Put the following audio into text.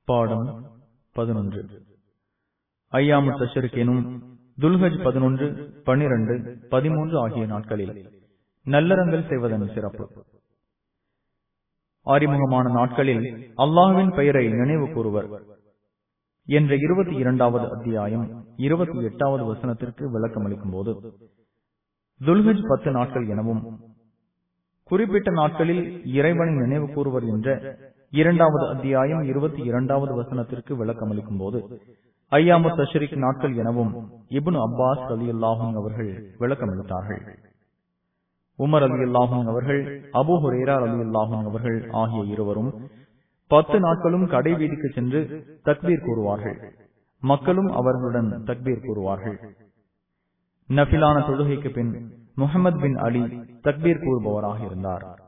பாடம் பதினொன்று ஐயாமு தஷருக்கு எனும் துல்ஹஜ் பதினொன்று பனிரெண்டு பதிமூன்று ஆகிய நாட்களில் நல்லறங்கள் செய்வதன் சிறப்பு அறிமுகமான நாட்களில் அல்லாஹ்வின் பெயரை நினைவு கூறுவர் என்ற இருபத்தி இரண்டாவது அத்தியாயம் இருபத்தி எட்டாவது வசனத்திற்கு விளக்கம் அளிக்கும் போது துல்ஹஜ் பத்து நாட்கள் எனவும் குறிப்பிட்ட நாட்களில் இறைவனை நினைவு கூறுவர் என்ற இரண்டாவது அத்தியாயம் இருபத்தி இரண்டாவது வசனத்திற்கு விளக்கம் அளிக்கும் போது ஐயாமு தஷரிக் நாட்கள் எனவும் இப்னு அப்பாஸ் அலி அல்லாஹும் அவர்கள் விளக்கம் அளித்தார்கள் உமர் அலி அல்லாஹும் அவர்கள் அபு ஹுரேரா அலி அல்லாஹும் அவர்கள் ஆகிய இருவரும் பத்து நாட்களும் கடை வீதிக்கு சென்று தக்பீர் கூறுவார்கள் மக்களும் அவர்களுடன் தக்பீர் கூறுவார்கள் நபிலான தொழுகைக்கு பின் முகமது பின் அலி தக்பீர் கூறுபவராக இருந்தார்